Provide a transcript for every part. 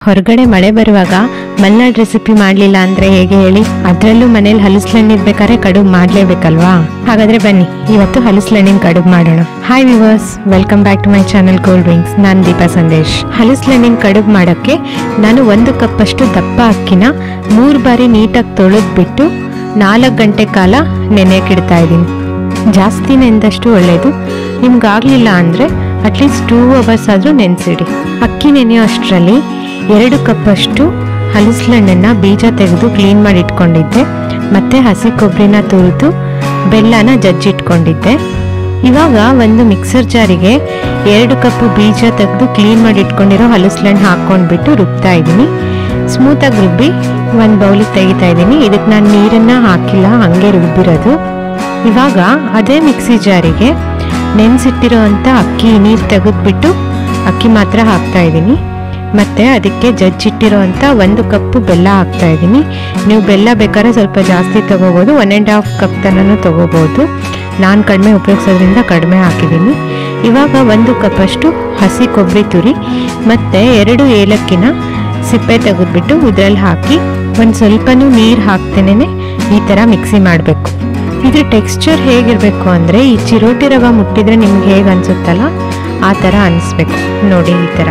ಹೊರಗಡೆ ಮಳೆ ಬರುವಾಗ ಮಲ್ನಾಡ್ ರೆಸಿಪಿ ಮಾಡಲಿಲ್ಲ ಅಂದ್ರೆ ಹೇಗೆ ಹೇಳಿ ಅದರಲ್ಲೂ ಮನೇಲಿ ಹಲಸ್ಲಣ್ಣಿರ್ಬೇಕಾದ್ರೆ ಕಡುಬು ಮಾಡಲೇಬೇಕಲ್ವಾ ಹಾಗಾದ್ರೆ ಬನ್ನಿ ಇವತ್ತು ಹಲಸ್ಲಣ್ಣಿನ ಕಡುಬು ಮಾಡೋಣ hi viewers welcome back to my channel gold rings ನಾನು ದೀಪಾ ಸಂದೇಶ್ ಹಲಸ್ಲಣ್ಣಿನ ಕಡುಬು ಮಾಡೋಕ್ಕೆ ನಾನು ಒಂದು ಕಪ್ಪಷ್ಟು ದಪ್ಪ ಅಕ್ಕಿನ ಮೂರು ಬಾರಿ ನೀಟಾಗಿ ತೊಳೆದ್ಬಿಟ್ಟು ನಾಲ್ಕು ಗಂಟೆ ಕಾಲ ನೆನೆಯಕ್ಕಿಡ್ತಾ ಇದ್ದೀನಿ ಜಾಸ್ತಿ ನೆಂದಷ್ಟು ಒಳ್ಳೆಯದು ನಿಮ್ಗಾಗಲಿಲ್ಲ ಅಂದರೆ ಅಟ್ಲೀಸ್ಟ್ ಟೂ ಅವರ್ಸ್ ಆದರೂ ನೆನೆಸಿಡಿ ಅಕ್ಕಿ ನೆನೆಯೋ ಅಷ್ಟರಲ್ಲಿ ಎರಡು ಕಪ್ಪಷ್ಟು ಹಲಸಲಣ್ಣನ್ನು ಬೀಜ ತೆಗೆದು ಕ್ಲೀನ್ ಮಾಡಿ ಇಟ್ಕೊಂಡಿದ್ದೆ ಮತ್ತು ಹಸಿ ಕೊಬ್ಬರಿನ ತುರಿದು ಬೆಲ್ಲನ ಜಜ್ಜಿಟ್ಕೊಂಡಿದ್ದೆ ಇವಾಗ ಒಂದು ಮಿಕ್ಸರ್ ಜಾರಿಗೆ ಎರಡು ಕಪ್ಪು ಬೀಜ ತೆಗೆದು ಕ್ಲೀನ್ ಮಾಡಿ ಇಟ್ಕೊಂಡಿರೋ ಹಲಸಲಣ್ಣು ಹಾಕ್ಕೊಂಡ್ಬಿಟ್ಟು ರುಬ್ತಾ ಇದ್ದೀನಿ ಸ್ಮೂತಾಗಿ ರುಬ್ಬಿ ಒಂದು ಬೌಲಿಗೆ ತೆಗಿತಾ ಇದ್ದೀನಿ ಇದಕ್ಕೆ ನಾನು ನೀರನ್ನು ಹಾಕಿಲ್ಲ ಹಾಗೆ ರುಬ್ಬಿರೋದು ಇವಾಗ ಅದೇ ಮಿಕ್ಸಿ ಜಾರಿಗೆ ನೆನೆಸಿಟ್ಟಿರೋ ಅಂಥ ಅಕ್ಕಿ ನೀರು ತೆಗೆದ್ಬಿಟ್ಟು ಅಕ್ಕಿ ಮಾತ್ರ ಹಾಕ್ತಾ ಇದ್ದೀನಿ ಮತ್ತು ಅದಕ್ಕೆ ಜಜ್ಜಿಟ್ಟಿರೋ ಅಂಥ ಒಂದು ಕಪ್ಪು ಬೆಲ್ಲ ಹಾಕ್ತಾ ಇದ್ದೀನಿ ನೀವು ಬೆಲ್ಲ ಬೇಕಾದ್ರೆ ಸ್ವಲ್ಪ ಜಾಸ್ತಿ ತೊಗೋಬೋದು ಒನ್ ಆ್ಯಂಡ್ ಹಾಫ್ ಕಪ್ ತನೂ ತೊಗೋಬೋದು ನಾನು ಕಡಿಮೆ ಉಪಯೋಗಿಸೋದ್ರಿಂದ ಕಡಿಮೆ ಹಾಕಿದ್ದೀನಿ ಇವಾಗ ಒಂದು ಕಪ್ಪಷ್ಟು ಹಸಿ ಕೊಬ್ಬರಿ ತುರಿ ಮತ್ತು ಎರಡು ಏಲಕ್ಕಿನ ಸಿಪ್ಪೆ ತೆಗೆದ್ಬಿಟ್ಟು ಇದರಲ್ಲಿ ಹಾಕಿ ಒಂದು ಸ್ವಲ್ಪನೂ ನೀರು ಹಾಕ್ತೇನೆ ಈ ಥರ ಮಿಕ್ಸಿ ಮಾಡಬೇಕು ಇದ್ರ ಟೆಕ್ಸ್ಚರ್ ಹೇಗಿರಬೇಕು ಅಂದರೆ ಈ ಚಿರೋಟಿ ರವೆ ಮುಟ್ಟಿದ್ರೆ ನಿಮ್ಗೆ ಹೇಗೆ ಅನಿಸುತ್ತಲ್ಲ ಆ ಥರ ಅನಿಸ್ಬೇಕು ನೋಡಿ ಈ ಥರ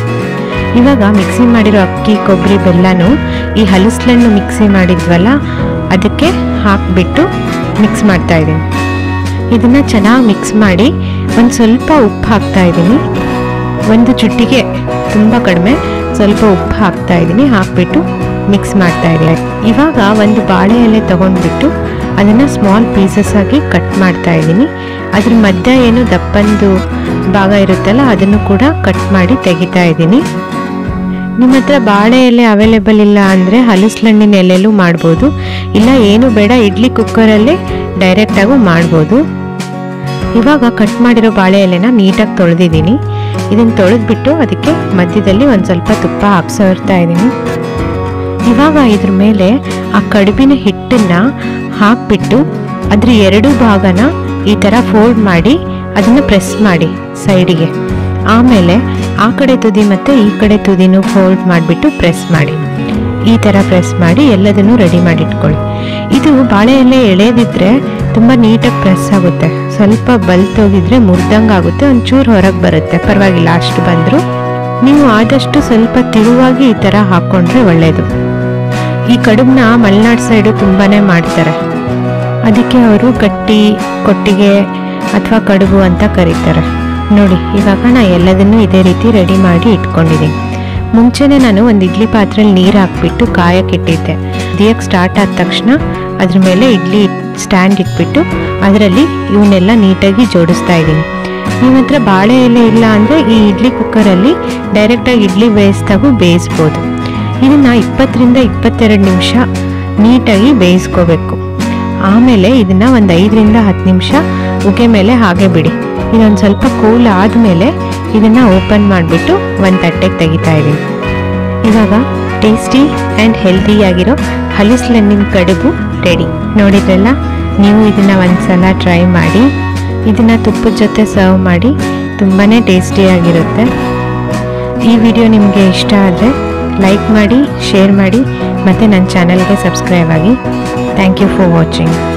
ಇವಾಗ ಮಿಕ್ಸಿ ಮಾಡಿರೋ ಅಕ್ಕಿ ಕೊಬ್ಬರಿ ಬೆಲ್ಲನೂ ಈ ಹಲಸಲಣ್ಣು ಮಿಕ್ಸಿ ಮಾಡಿದ್ವಲ್ಲ ಅದಕ್ಕೆ ಹಾಕಿಬಿಟ್ಟು ಮಿಕ್ಸ್ ಮಾಡ್ತಾ ಇದ್ದೀನಿ ಇದನ್ನು ಚೆನ್ನಾಗಿ ಮಿಕ್ಸ್ ಮಾಡಿ ಒಂದು ಸ್ವಲ್ಪ ಉಪ್ಪು ಹಾಕ್ತಾ ಇದ್ದೀನಿ ಒಂದು ಚುಟ್ಟಿಗೆ ತುಂಬ ಕಡಿಮೆ ಸ್ವಲ್ಪ ಉಪ್ಪು ಹಾಕ್ತಾ ಇದ್ದೀನಿ ಹಾಕ್ಬಿಟ್ಟು ಮಿಕ್ಸ್ ಮಾಡ್ತಾ ಇದ್ದೀನಿ ಇವಾಗ ಒಂದು ಬಾಳೆ ಎಲೆ ತೊಗೊಂಡ್ಬಿಟ್ಟು ಅದನ್ನು ಸ್ಮಾಲ್ ಪೀಸಸ್ ಆಗಿ ಕಟ್ ಮಾಡ್ತಾ ಇದ್ದೀನಿ ಅದ್ರ ಮಧ್ಯ ಏನು ದಪ್ಪಂದು ಭಾಗ ಇರುತ್ತಲ್ಲ ಅದನ್ನು ಕೂಡ ಕಟ್ ಮಾಡಿ ತೆಗಿತಾ ಇದ್ದೀನಿ ನಿಮ್ಮ ಹತ್ರ ಬಾಳೆ ಎಲೆ ಅವೈಲೇಬಲ್ ಇಲ್ಲ ಅಂದರೆ ಹಲಸಲಣ್ಣಿನ ಎಲೆಲೂ ಮಾಡ್ಬೋದು ಇಲ್ಲ ಏನು ಬೇಡ ಇಡ್ಲಿ ಕುಕ್ಕರಲ್ಲೇ ಡೈರೆಕ್ಟಾಗೂ ಮಾಡ್ಬೋದು ಇವಾಗ ಕಟ್ ಮಾಡಿರೋ ಬಾಳೆ ಎಲೆನ ನೀಟಾಗಿ ತೊಳೆದಿದ್ದೀನಿ ಇದನ್ನು ತೊಳೆದ್ಬಿಟ್ಟು ಅದಕ್ಕೆ ಮಧ್ಯದಲ್ಲಿ ಒಂದು ಸ್ವಲ್ಪ ತುಪ್ಪ ಹಾಕ್ಸೋರ್ತಾ ಇದ್ದೀನಿ ಇವಾಗ ಇದ್ರ ಮೇಲೆ ಆ ಕಡುಬಿನ ಹಿಟ್ಟನ್ನು ಹಾಕ್ಬಿಟ್ಟು ಅದ್ರ ಎರಡು ಭಾಗನ ಈ ಥರ ಫೋಲ್ಡ್ ಮಾಡಿ ಅದನ್ನು ಪ್ರೆಸ್ ಮಾಡಿ ಸೈಡಿಗೆ ಆಮೇಲೆ ಆ ಕಡೆ ತುದಿ ಮತ್ತು ಈ ಕಡೆ ತುದಿನೂ ಫೋಲ್ಡ್ ಮಾಡಿಬಿಟ್ಟು ಪ್ರೆಸ್ ಮಾಡಿ ಈ ಥರ ಪ್ರೆಸ್ ಮಾಡಿ ಎಲ್ಲದನ್ನು ರೆಡಿ ಮಾಡಿ ಇಟ್ಕೊಳ್ಳಿ ಇದು ಬಾಳೆ ಎಲೆ ಎಳೆದಿದ್ರೆ ತುಂಬ ನೀಟಾಗಿ ಪ್ರೆಸ್ ಆಗುತ್ತೆ ಸ್ವಲ್ಪ ಬಲ್ತೋಗಿದ್ರೆ ಮುರಿದಂಗೆ ಆಗುತ್ತೆ ಒಂಚೂರು ಹೊರಗೆ ಬರುತ್ತೆ ಪರವಾಗಿಲ್ಲ ಅಷ್ಟು ಬಂದರೂ ನೀವು ಆದಷ್ಟು ಸ್ವಲ್ಪ ತಿರುವಾಗಿ ಈ ಥರ ಹಾಕ್ಕೊಂಡ್ರೆ ಒಳ್ಳೆಯದು ಈ ಕಡುಬನ್ನ ಮಲೆನಾಡು ಸೈಡು ತುಂಬಾ ಮಾಡ್ತಾರೆ ಅದಕ್ಕೆ ಅವರು ಗಟ್ಟಿ ಕೊಟ್ಟಿಗೆ ಅಥವಾ ಕಡುಬು ಅಂತ ಕರೀತಾರೆ ನೋಡಿ ಇವಾಗ ನಾನು ಎಲ್ಲದನ್ನೂ ಇದೇ ರೀತಿ ರೆಡಿ ಮಾಡಿ ಇಟ್ಕೊಂಡಿದ್ದೀನಿ ಮುಂಚೆನೇ ನಾನು ಒಂದು ಇಡ್ಲಿ ಪಾತ್ರೆಯಲ್ಲಿ ನೀರು ಹಾಕ್ಬಿಟ್ಟು ಕಾಯಕ್ಕಿಟ್ಟಿದ್ದೆ ದಿಯಕ್ಕೆ ಸ್ಟಾರ್ಟ್ ಆದ ತಕ್ಷಣ ಅದ್ರ ಮೇಲೆ ಇಡ್ಲಿ ಸ್ಟ್ಯಾಂಡ್ ಇಟ್ಬಿಟ್ಟು ಅದರಲ್ಲಿ ಇವನ್ನೆಲ್ಲ ನೀಟಾಗಿ ಜೋಡಿಸ್ತಾ ಇದ್ದೀನಿ ನಿಮ್ಮ ಹತ್ರ ಬಾಳೆ ಎಲೆ ಇಲ್ಲ ಅಂದರೆ ಈ ಇಡ್ಲಿ ಕುಕ್ಕರಲ್ಲಿ ಡೈರೆಕ್ಟಾಗಿ ಇಡ್ಲಿ ಬೇಯಿಸ್ದಾಗೂ ಬೇಯಿಸ್ಬೋದು ಇದನ್ನು ಇಪ್ಪತ್ತರಿಂದ ಇಪ್ಪತ್ತೆರಡು ನಿಮಿಷ ನೀಟಾಗಿ ಬೇಯಿಸ್ಕೋಬೇಕು ಆಮೇಲೆ ಇದನ್ನು ಒಂದು ಐದರಿಂದ ಹತ್ತು ನಿಮಿಷ ಉಗೆ ಮೇಲೆ ಹಾಗೆ ಬಿಡಿ ಇದೊಂದು ಸ್ವಲ್ಪ ಕೂಲ್ ಆದಮೇಲೆ ಇದನ್ನು ಓಪನ್ ಮಾಡಿಬಿಟ್ಟು ಒಂದು ತಟ್ಟೆಗೆ ತೆಗಿತಾ ಇದ್ದೀನಿ ಇವಾಗ ಟೇಸ್ಟಿ ಆ್ಯಂಡ್ ಹೆಲ್ದಿಯಾಗಿರೋ ಹಲಸಲಣ್ಣಿನ ಕಡುಬು ರೆಡಿ ನೋಡಿದ್ರಲ್ಲ ನೀವು ಇದನ್ನು ಒಂದ್ಸಲ ಟ್ರೈ ಮಾಡಿ ಇದನ್ನು ತುಪ್ಪದ ಜೊತೆ ಸರ್ವ್ ಮಾಡಿ ತುಂಬಾ ಟೇಸ್ಟಿಯಾಗಿರುತ್ತೆ ಈ ವಿಡಿಯೋ ನಿಮಗೆ ಇಷ್ಟ ಆದರೆ ಲೈಕ್ ಮಾಡಿ ಶೇರ್ ಮಾಡಿ ಮತ್ತು ನನ್ನ ಚಾನಲ್ಗೆ ಸಬ್ಸ್ಕ್ರೈಬ್ ಆಗಿ ಥ್ಯಾಂಕ್ ಯು ಫಾರ್ ವಾಚಿಂಗ್